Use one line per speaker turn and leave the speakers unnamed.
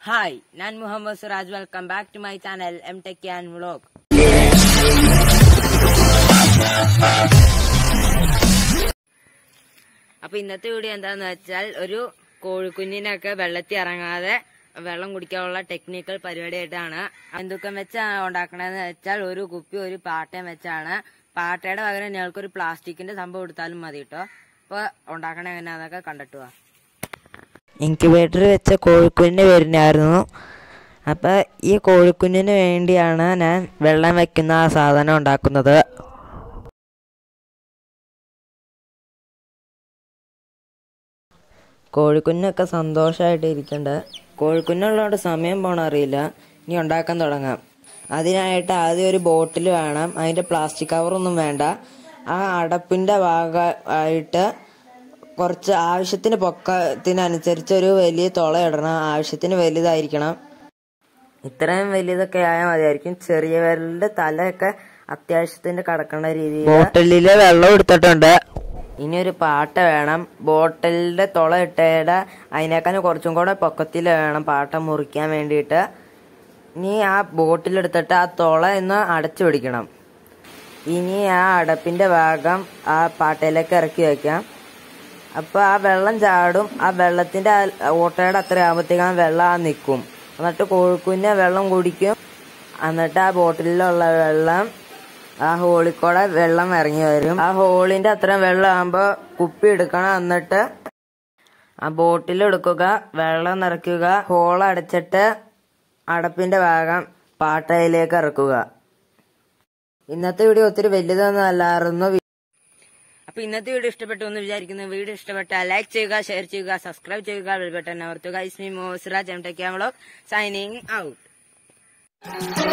hi ഞാൻ Muhammad Siraj welcome back to my channel M tech and vlog അപ്പൊ ഇന്നത്തെ video എന്താന്ന് വെച്ചാൽ ഒരു കോഴിക്കുഞ്ഞിനൊക്കെ വെള്ളത്തിൽ ഇറങ്ങാതെ വെള്ളം കുടിക്കാനുള്ള ടെക്നിക്കൽ പരിപാടിയായിട്ടാണ് എന്തൊക്കെ വെച്ചാണ് ഉണ്ടാക്കണതെന്ന് വെച്ചാൽ ഒരു കുപ്പി ഒരു പാട്ടയും വെച്ചാണ് പാട്ടയുടെ പകരം ഞങ്ങൾക്കൊരു പ്ലാസ്റ്റിക്കിന്റെ സംഭവം എടുത്താലും മതി കേട്ടോ അപ്പൊ ഉണ്ടാക്കണ എങ്ങനെയാന്നൊക്കെ കണ്ടിട്ട് പോവാം
ഇൻക്യുബേറ്റർ വെച്ച കോഴിക്കുഞ്ഞിന് വരുന്നായിരുന്നു അപ്പോൾ ഈ കോഴിക്കുഞ്ഞിന് വേണ്ടിയാണ് ഞാൻ വെള്ളം വെക്കുന്ന ആ സാധനം ഉണ്ടാക്കുന്നത് കോഴിക്കുഞ്ഞൊക്കെ സന്തോഷമായിട്ട് ഇരിക്കണ്ട് കോഴിക്കുഞ്ഞുള്ളതുകൊണ്ട് സമയം പോണ അറിയില്ല ഇനി ഉണ്ടാക്കാൻ തുടങ്ങാം അതിനായിട്ട് ആദ്യം ഒരു ബോട്ടിൽ വേണം അതിൻ്റെ പ്ലാസ്റ്റിക് കവറൊന്നും വേണ്ട ആ അടപ്പിൻ്റെ ഭാഗമായിട്ട് കുറച്ച് ആവശ്യത്തിന് പൊക്കത്തിനനുസരിച്ച് ഒരു വലിയ തുള ഇടണം ആവശ്യത്തിന് വലുതായിരിക്കണം ഇത്രയും വലുതൊക്കെ ആയാൽ മതിയായിരിക്കും ചെറിയ വിരലിന്റെ തലയൊക്കെ അത്യാവശ്യത്തിന് കടക്കേണ്ട രീതിയിൽ ബോട്ടിലില് വെള്ളം എടുത്തിട്ടുണ്ട് ഇനി ഒരു പാട്ട വേണം ബോട്ടിലിന്റെ തുള ഇട്ടയുടെ അതിനേക്കാൾ കുറച്ചും കൂടെ പൊക്കത്തിൽ വേണം പാട്ട മുറിക്കാൻ വേണ്ടിയിട്ട് ഇനി ആ ബോട്ടിലെടുത്തിട്ട് ആ തുള ഒന്ന് അടച്ചു പിടിക്കണം ഇനി ആ അടപ്പിന്റെ ഭാഗം ആ പാട്ടയിലേക്ക് ഇറക്കി വെക്കാം അപ്പൊ ആ വെള്ളം ചാടും ആ വെള്ളത്തിന്റെ ആ ഓട്ടയുടെ അത്ര ആകുമ്പോഴത്തേക്കും ആ വെള്ളം ആ നിൽക്കും എന്നിട്ട് കോഴിക്കുഞ്ഞ് വെള്ളം കുടിക്കും എന്നിട്ട് ആ ബോട്ടിലുള്ള വെള്ളം ആ ഹോളിൽ കൂടെ വെള്ളം ഇറങ്ങി വരും ആ ഹോളിന്റെ അത്രയും വെള്ളം ആകുമ്പോ കുപ്പി എടുക്കണം എന്നിട്ട് ആ ബോട്ടിൽ എടുക്കുക വെള്ളം നിറയ്ക്കുക ഹോൾ അടച്ചിട്ട് അടപ്പിന്റെ ഭാഗം പാട്ടയിലേക്ക് ഇറക്കുക ഇന്നത്തെ വീഡിയോ ഒത്തിരി വലുതൊന്നും അല്ലായിരുന്നു
അപ്പൊ ഇന്നത്തെ വീഡിയോ ഇഷ്ടപ്പെട്ടു എന്ന് വിചാരിക്കുന്നു വീഡിയോ ഇഷ്ടപ്പെട്ടാൽ ലൈക്ക് ചെയ്യുക ഷെയർ ചെയ്യുക സബ്സ്ക്രൈബ് ചെയ്യുക ബെൽ ബട്ടൺ അമർത്തുക ഇസ്മി മോസിറാജ് എം ടെക് സൈനിങ് ഔട്ട്